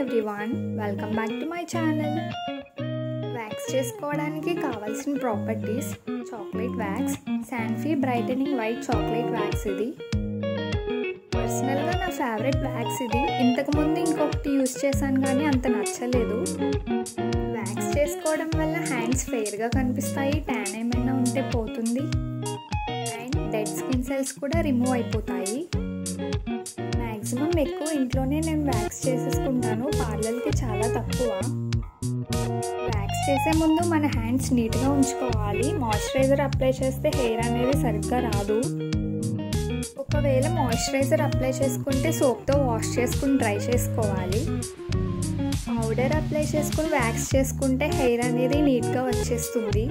everyone welcome back to my channel wax చేసుకోవడానికి కావాల్సిన properties chocolate wax Sanfe brightening white chocolate wax ఇది పర్సనల్గా నా ఫేవరెట్ వ్యాక్స్ ఇది ఇంతకుముందు ఇంకొకటి యూస్ చేశాను కానీ అంత నచ్చలేదు వ్యాక్స్ చేసుకోవడం వల్ల హ్యాండ్స్ ఫెయిర్గా కనిపిస్తాయి ట్యాన్ ఏమైనా ఉంటే పోతుంది అండ్ డెడ్ స్కిన్ సెల్స్ కూడా రిమూవ్ అయిపోతాయి మ్యాక్సిమం ఎక్కువ ఇంట్లోనే నేను వ్యాక్స్ చేసేసుకుంటాను పార్లర్కి చాలా తక్కువ వ్యాక్స్ చేసే ముందు మన హ్యాండ్స్ నీట్గా ఉంచుకోవాలి మాయిశ్చరైజర్ అప్లై చేస్తే హెయిర్ అనేది సరిగ్గా రాదు ఒకవేళ మాయిశ్చరైజర్ అప్లై చేసుకుంటే సోప్తో వాష్ చేసుకుని డ్రై చేసుకోవాలి పౌడర్ అప్లై చేసుకుని వ్యాక్స్ చేసుకుంటే హెయిర్ అనేది నీట్గా వచ్చేస్తుంది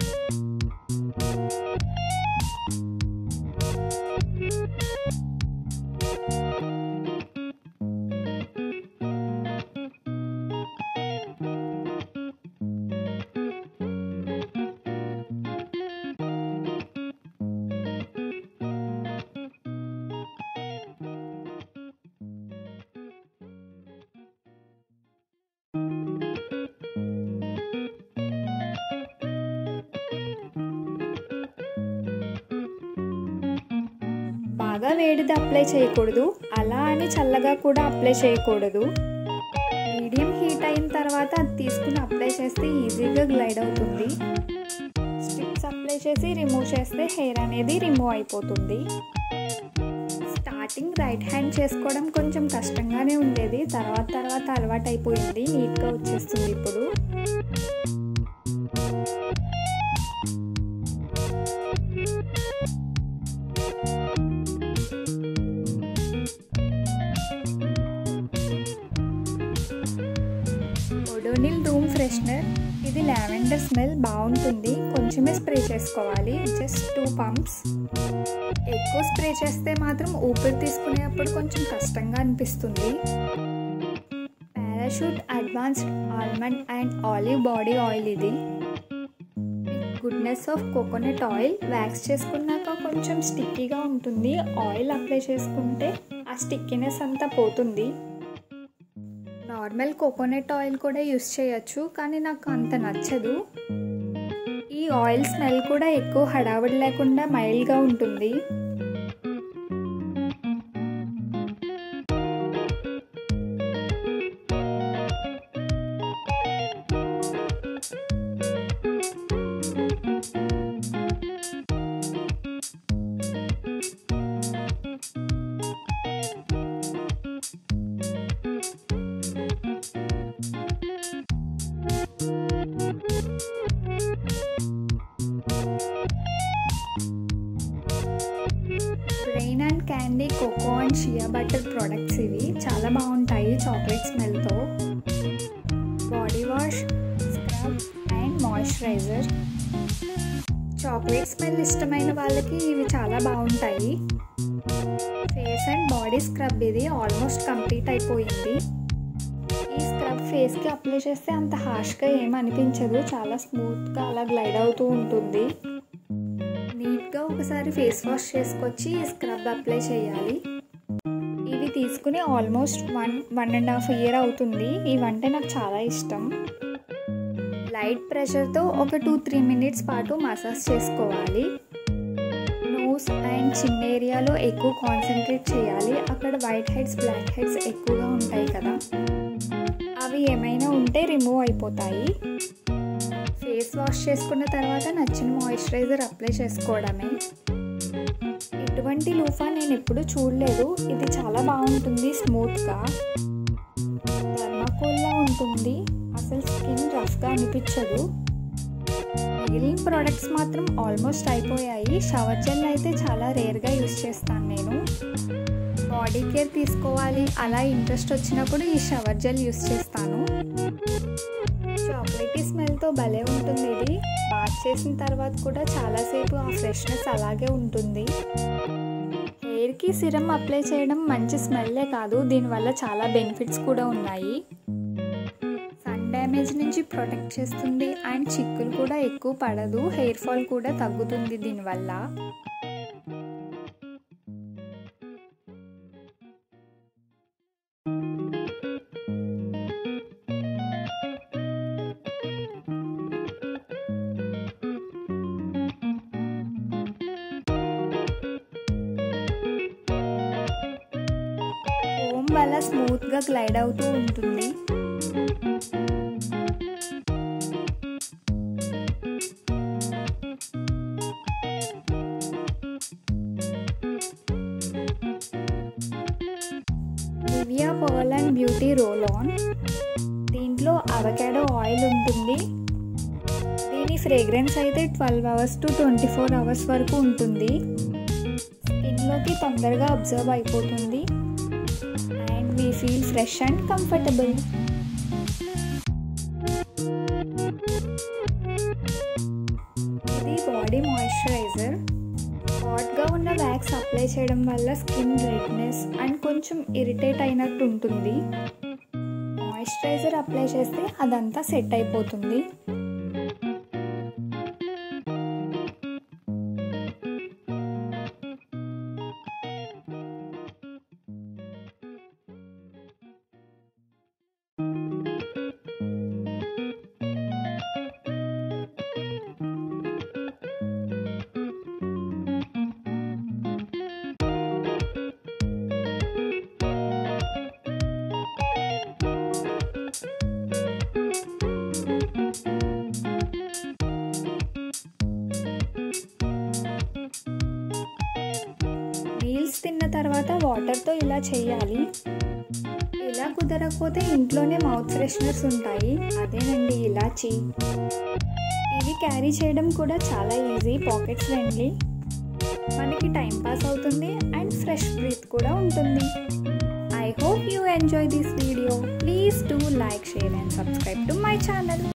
బాగా వేడిది అప్లై చేయకూడదు అలా అని చల్లగా కూడా అప్లై చేయకూడదు మీడియం హీట్ అయిన తర్వాత అది తీసుకుని అప్లై చేస్తే ఈజీగా గ్లైడ్ అవుతుంది స్టిక్స్ అప్లై చేసి రిమూవ్ చేస్తే హెయిర్ అనేది రిమూవ్ అయిపోతుంది స్టార్టింగ్ రైట్ హ్యాండ్ చేసుకోవడం కొంచెం కష్టంగానే ఉండేది తర్వాత తర్వాత అలవాటు అయిపోయింది నీట్గా వచ్చేస్తుంది ఇప్పుడు ఒడోనిల్ రూమ్ ఫ్రెషనర్ ఇది లావెండర్ స్మెల్ బాగుంటుంది కొంచెమే స్ప్రే చేసుకోవాలి జస్ట్ టూ పంప్స్ ఎక్కువ స్ప్రే చేస్తే మాత్రం ఊపిరి తీసుకునేటప్పుడు కొంచెం కష్టంగా అనిపిస్తుంది Parachute advanced almond and olive body oil ఇది goodness of coconut oil wax చేసుకున్నాక కొంచెం స్టిక్కీగా ఉంటుంది ఆయిల్ అప్లై చేసుకుంటే ఆ స్టిక్కీనెస్ అంతా పోతుంది నార్మల్ కోకోనట్ ఆయిల్ కూడా యూస్ చేయొచ్చు కానీ నాకు అంత నచ్చదు ఈ ఆయిల్ స్మెల్ కూడా ఎక్కువ హడావిడి లేకుండా మైల్డ్గా ఉంటుంది Bryan and Candy cocoa and shea butter products ఇవి చాలా బాగుంటాయి చాక్లెట్ స్మెల్తో body wash scrub and moisturiser chocolate smell ఇష్టమైన వాళ్ళకి ఇవి చాలా బాగుంటాయి ఫేస్ అండ్ బాడీ స్క్రబ్ ఇది ఆల్మోస్ట్ కంప్లీట్ అయిపోయింది ఈ స్క్రబ్ ఫేస్కి అప్లై చేస్తే అంత హార్ష్గా ఏం అనిపించదు చాలా స్మూత్గా అలా గ్లైడ్ అవుతూ ఉంటుంది నీట్గా ఒకసారి ఫేస్ వాష్ చేసుకొచ్చి ఈ స్క్రబ్ అప్లై చేయాలి ఇవి తీసుకుని almost one one and half year అవుతుంది ఇవంటే నాకు చాలా ఇష్టం లైట్ ప్రెషర్తో ఒక టూ త్రీ మినిట్స్ పాటు మసాజ్ చేసుకోవాలి నోస్ అండ్ చిన్న ఏరియాలో ఎక్కువ కాన్సన్ట్రేట్ చేయాలి అక్కడ వైట్ హెడ్స్ బ్లాక్ హెడ్స్ ఎక్కువగా ఉంటాయి కదా అవి ఏమైనా ఉంటే రిమూవ్ అయిపోతాయి ఫేస్ వాష్ చేసుకున్న తర్వాత నచ్చిన మాయిశ్చరైజర్ అప్లై చేసుకోవడమే ఇటువంటి లూఫా నేను ఎప్పుడు చూడలేదు ఇది చాలా బాగుంటుంది స్మూత్గా థర్మాకోల్లా ఉంటుంది అసలు స్కిన్ రఫ్గా అనిపించదు మిగిలిన ప్రోడక్ట్స్ మాత్రం ఆల్మోస్ట్ అయిపోయాయి షవర్ జెల్ అయితే చాలా రేర్గా యూస్ చేస్తాను నేను బాడీ కేర్ తీసుకోవాలి అలా ఇంట్రెస్ట్ వచ్చినప్పుడు ఈ షవర్ జెల్ యూస్ చేస్తాను చాక్లెటీ స్మెల్తో భలే ఉంటుంది ఇది బాత్ చేసిన తర్వాత కూడా చాలాసేపు ఆ ఫ్రెష్నెస్ అలాగే ఉంటుంది హెయిర్కి సిరం అప్లై చేయడం మంచి స్మెల్లే కాదు దీనివల్ల చాలా బెనిఫిట్స్ కూడా ఉన్నాయి సన్ డ్యామేజ్ నుంచి ప్రొటెక్ట్ చేస్తుంది అండ్ చిక్కులు కూడా ఎక్కువ పడదు హెయిర్ ఫాల్ కూడా తగ్గుతుంది దీనివల్ల వల్ల స్మూత్గా గ్లైడ్ అవుతూ ఉంటుంది Divya pearl and beauty roll on దీంట్లో అవకాడో ఆయిల్ ఉంటుంది దీని ఫ్రేగ్రెన్స్ అయితే twelve hours to twenty four hours వరకు ఉంటుంది స్కిన్లోకి తొందరగా అబ్జర్వ్ అయిపోతుంది and we feel fresh and comfortable ఇది బాడీ మాయిశ్చరైజర్ హాట్గా ఉన్న వ్యాక్స్ అప్లై చేయడం వల్ల స్కిన్ రెడ్నెస్ అండ్ కొంచెం ఇరిటేట్ అయినట్టు ఉంటుంది మాయిశ్చరైజర్ అప్లై చేస్తే అదంతా సెట్ అయిపోతుంది మీల్స్ తిన్న తర్వాత వాటర్తో ఇలా చేయాలి ఇలా కుదరకపోతే ఇంట్లోనే మౌత్ ఫ్రెషనర్స్ ఉంటాయి అదేనండి ఇలాచి ఇవి క్యారీ చేయడం కూడా చాలా ఈజీ పాకెట్ ఫ్రెండ్లీ మనకి టైం పాస్ అవుతుంది అండ్ ఫ్రెష్ బ్రీత్ కూడా ఉంటుంది I hope you enjoy this video please do like share and subscribe to my channel